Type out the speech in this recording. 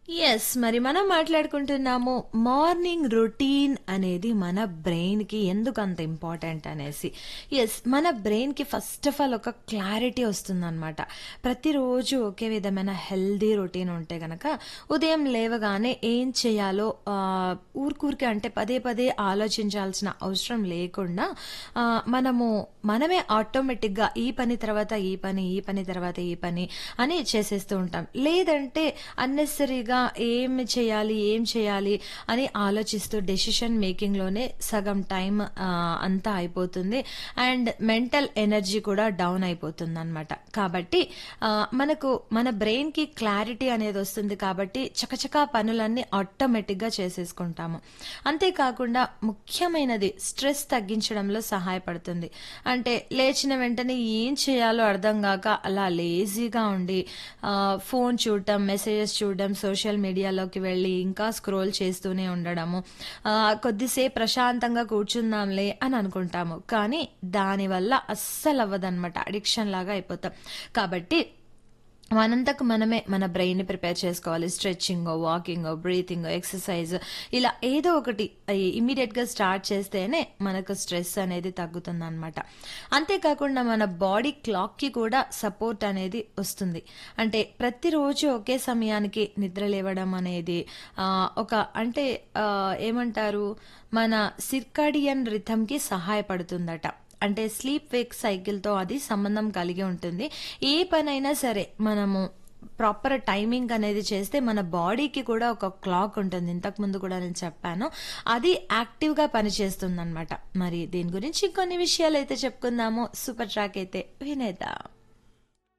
Yes. మరి మనం మాట్లాడుకుంటున్నాము morning routine అనేది మన బ్రెయిన్‌కి ఎందుకంత ఇంపార్టెంట్ అనేసి. యెస్. మన బ్రెయిన్‌కి ఫస్ట్ ఆఫ్ ఆల్ ఒక క్లారిటీ వస్తుందనమాట. ప్రతిరోజు ఒకే విధమైన హెల్తీ రొటీన్ ఉంటే గనక ఉదయం లేవగానే ఏం చేయాలో ఆహ్, ఊరుకూరికే అంటే పదే పదే ఆలోచించాల్సిన అవసరం లేకుండా ఆహ్, మనము మనమే ఆటోమేటిక్‌గా ఈ పని తర్వాత ఈ పని, ఈ పని తర్వాత ఈ పని అని చేసేస్తూ ఉంటాం. లేదంటే అన్నెసెసరీగా ఏమి చేయాలి, ఏం చేయాలి అని ఆలోచిస్తూ డెసిషన్ మేకింగ్‌లోనే సగం టైం ఆహ్, అంతా అయిపోతుంది. అండ్ మెంటల్ ఎనర్జీ కూడా డౌన్ అయిపోతుందనమాట. కాబట్టి ఆహ్, మనకు మన బ్రెయిన్‌కి క్లారిటీ అనేది వస్తుంది కాబట్టి చకచకా పనులన్నీ ఆటోమేటిక్‌గా చేసేసుకుంటాము. అంతేకాకుండా ముఖ్యమైనది స్ట్రెస్ తగ్గించడంలో సహాయపడుతుంది. అంటే లేచిన వెంటనే ఏం చేయాలో అర్థం గాక అలా లేజీగా ఉండి ఆహ్, ఫోన్ చూడటం, మెసేజెస్ చూడడం, సోషల్ మీడియాలోకి వెళ్ళి ఇంకా స్క్రోల్ చేస్తూనే ఉండడము. ఆహ్, కొద్దిసేపు ప్రశాంతంగా కూర్చుందాంలే అని అనుకుంటాము. కానీ దానివల్ల అస్సలవ్వదనమాట. అడిక్షన్ లాగా అయిపోతాం. కాబట్టి మనంతకు మనమే మన బ్రెయిన్‌ని ప్రిపేర్ చేసుకోవాలి. స్ట్రెచింగో, వాకింగో, బ్రీతింగో, ఎక్సర్సైజ్ ఇలా ఏదో ఒకటి ఇ ఇమ్మీడియేట్‌గా స్టార్ట్ చేస్తేనే మనకు స్ట్రెస్ అనేది తగ్గుతుందనమాట. అంతేకాకుండా మన బాడీ క్లాక్‌కి కూడా సపోర్ట్ అనేది వస్తుంది. అంటే ప్రతిరోజు ఒకే సమయానికి నిద్ర లేవడం అనేది ఆహ్, ఒక అంటే ఆహ్, ఏమంటారు మన సిర్కాడియన్ రిథమ్‌కి సహాయపడుతుందట. అంటే స్లీప్ వేక్ సైకిల్‌తో అది సంబంధం కలిగి ఉంటుంది. ఏ పనైనా సరే మనము ప్రాపర్ టైమింగ్ అనేది చేస్తే మన బాడీకి కూడా ఒక క్లాక్ ఉంటుంది. ఇంతకుముందు కూడా నేను చెప్పాను. అది యాక్టివ్‌గా పనిచేస్తుందనమాట. మరి దీని గురించి కొన్ని విషయాలైతే చెప్పుకుందాము. సూపర్ ట్రాక్ అయితే వినేద్దాం.